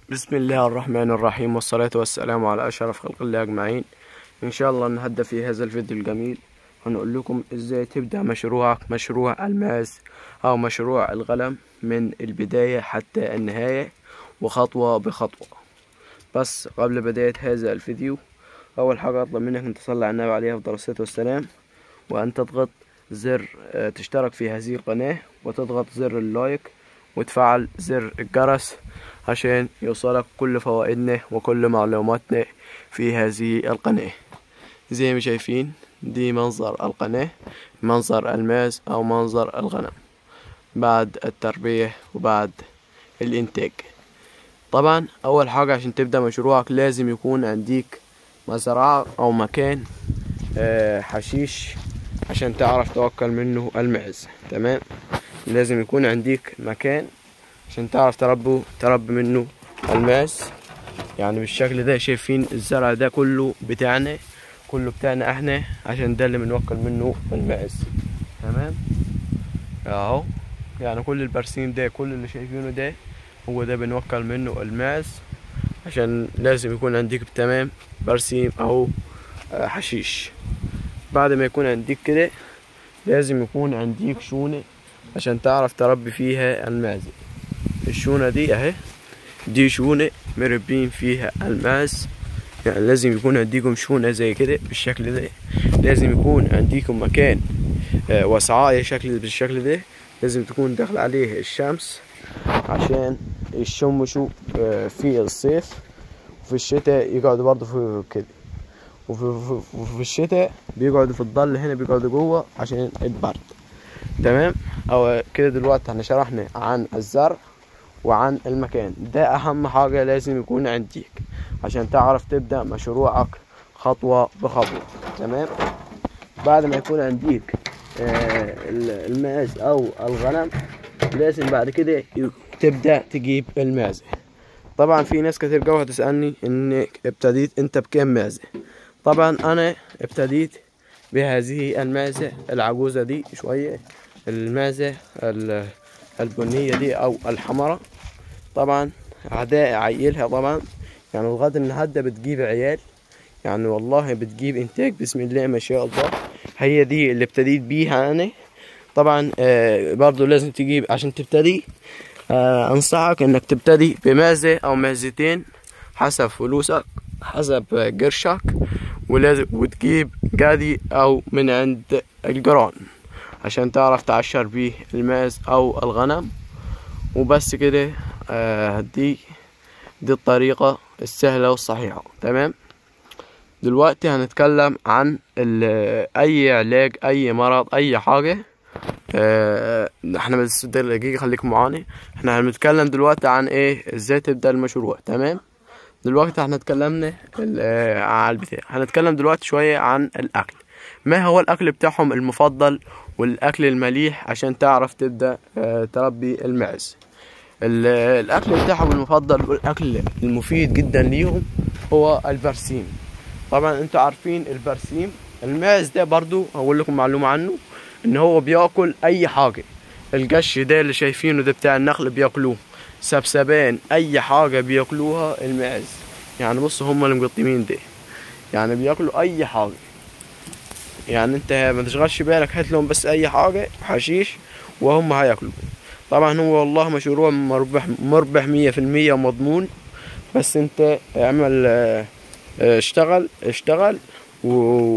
بسم الله الرحمن الرحيم والصلاة والسلام على أشرف خلق الله أجمعين إن شاء الله نهدى في هذا الفيديو الجميل هنقول لكم إزاي تبدأ مشروعك مشروع الماس أو مشروع الغلم من البداية حتى النهاية وخطوة بخطوة بس قبل بداية هذا الفيديو أول حاجة أطلب منك أن تصلي على النبي عليه أفضل الصلاة والسلام وأن تضغط زر آه، تشترك في هذه القناة وتضغط زر اللايك وتفعل زر الجرس عشان يوصلك كل فوائدنا وكل معلوماتنا في هذه القناة زي ما شايفين دي منظر القناة منظر الماس أو منظر الغنم بعد التربية وبعد الإنتاج طبعا أول حاجة عشان تبدأ مشروعك لازم يكون عندك مزرعة أو مكان آه، حشيش عشان تعرف توكل منه المعز تمام لازم يكون عندك مكان عشان تعرف تربو تربي منه الماس يعني بالشكل ده شايفين الزرع ده كله بتاعنا كله بتاعنا احنا عشان ده اللي بنوكل منه الماس تمام اهو يعني كل البرسيم ده كل اللي شايفينه ده هو ده بنوكل منه الماس عشان لازم يكون عندك تمام برسيم او آه، حشيش بعد ما يكون عندك كده لازم يكون عندك شونة عشان تعرف تربي فيها المعزة الشونة دي اهي دي شونة مربين فيها الماس يعني لازم يكون عندكم شونة زي كده بالشكل ده لازم يكون عندكم مكان آه، وسعاية شكل بالشكل ده لازم تكون داخل عليه الشمس عشان يشمشوا آه، في الصيف وفي الشتاء يقعدوا برضه في كده وفي, في, وفي الشتاء بيقعدوا في الظل هنا بيقعدوا جوه عشان البرد تمام او كده دلوقتي احنا شرحنا عن الزرع وعن المكان ده اهم حاجة لازم يكون عندك عشان تعرف تبدأ مشروعك خطوة بخطوة تمام بعد ما يكون عندك آه، ال- الماز او الغنم لازم بعد كده ي- تبدأ تجيب المازة طبعا في ناس كتير جوه هتسألني انك ابتديت انت بكام مازة طبعا انا ابتديت بهذه المازة العجوزة دي شوية المازة ال- البنية دي او الحمراء طبعا عداء عيلها طبعا يعني لغاية النهاردة بتجيب عيال يعني والله بتجيب انتاج بسم الله ما شاء الله هي دي اللي ابتديت بيها انا طبعا آه برضو لازم تجيب عشان تبتدي آه انصحك انك تبتدي بمازة او مازتين حسب فلوسك حسب آه، قرشك ولازم وتجيب قادي او من عند الجيران عشان تعرف تعشر بيه الماز او الغنم وبس كده آه دي دي الطريقة السهلة والصحيحة تمام دلوقتي هنتكلم عن ال- اي علاج اي مرض اي حاجة آه، احنا بس دقيقة خليكم معانا احنا هنتكلم دلوقتي عن ايه ازاي تبدأ المشروع تمام دلوقتي احنا اتكلمنا ال- آه، على البتاع هنتكلم دلوقتي شوية عن الاكل ما هو الاكل بتاعهم المفضل والاكل المليح عشان تعرف تبدأ آه، تربي المعز ال- الاكل بتاعهم المفضل والاكل المفيد جدا ليهم هو البرسيم طبعا انتوا عارفين البرسيم الماعز ده برضو هقول لكم معلومة عنه ان هو بياكل اي حاجة القش ده اللي شايفينه ده بتاع النخل بياكلوه سبسبان اي حاجة بياكلوها الماعز يعني بصوا هم المقطمين ده يعني بياكلوا اي حاجة يعني انت ما تشغلش بالك هات لهم بس اي حاجة حشيش وهم هياكلوا طبعا هو والله مشروع مربح مربح مية في المية ومضمون بس انت اعمل اه، اه، اشتغل اشتغل و...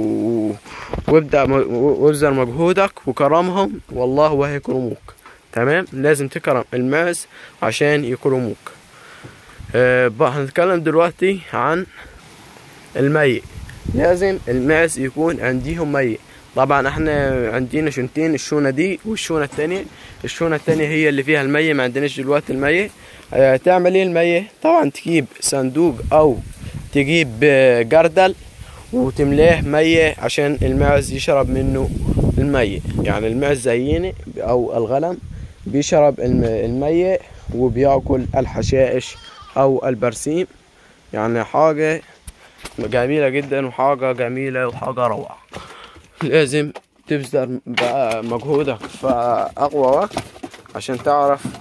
وابدأ م- وابذل مجهودك وكرمهم والله وهيكرموك تمام لازم تكرم الماس عشان يكرموك اه بقى هنتكلم دلوقتي عن المي لازم الماس يكون عنديهم مي طبعا احنا عندنا شنتين الشونة دي والشونة التانية الشونة التانية هي اللي فيها المية ما عندناش دلوقتي المية اه تعمل ايه المية طبعا تجيب صندوق او تجيب اه، جردل وتملاه مية عشان الماعز يشرب منه المية يعني الماعز زينا او الغنم بيشرب الم- المية وبياكل الحشائش او البرسيم يعني حاجة جميلة جدا وحاجة جميلة وحاجة روعة لازم تبذل بقى مجهودك في أقوى وقت عشان تعرف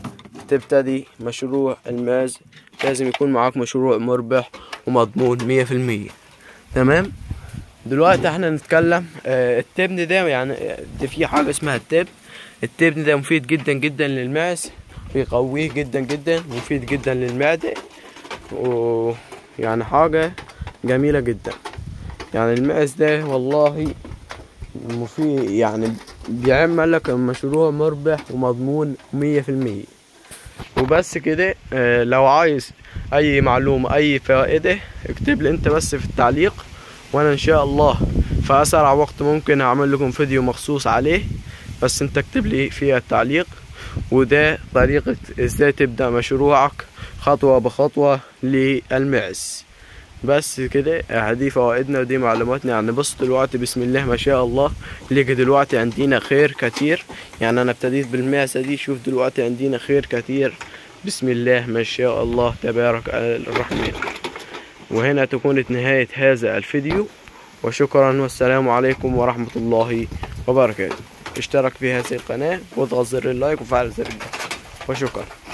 تبتدي مشروع الماز لازم يكون معاك مشروع مربح ومضمون مية في المية تمام دلوقتي احنا نتكلم اه التبن ده يعني ده في حاجة اسمها التبن التبن ده مفيد جدا جدا للماس بيقويه جدا جدا مفيد جدا للمعدة ويعني حاجة جميلة جدا يعني الماس ده والله مفيد يعني بيعمل لك المشروع مربح ومضمون مية في المية وبس كده اه لو عايز اي معلومة اي فائدة اكتب لي انت بس في التعليق وانا ان شاء الله في اسرع وقت ممكن اعمل لكم فيديو مخصوص عليه بس انت اكتب لي فيها التعليق وده طريقة ازاي تبدأ مشروعك خطوة بخطوة للمعز بس كده هدي فوائدنا ودي معلوماتنا يعني بص دلوقتي بسم الله ما شاء الله لقى دلوقتي عندنا خير كتير يعني انا ابتديت بالمعزة دي شوف دلوقتي عندنا خير كتير بسم الله ما شاء الله تبارك الرحمن وهنا تكون نهاية هذا الفيديو وشكرا والسلام عليكم ورحمة الله وبركاته اشترك في هذه القناة واضغط زر اللايك وفعل زر الجرس وشكرا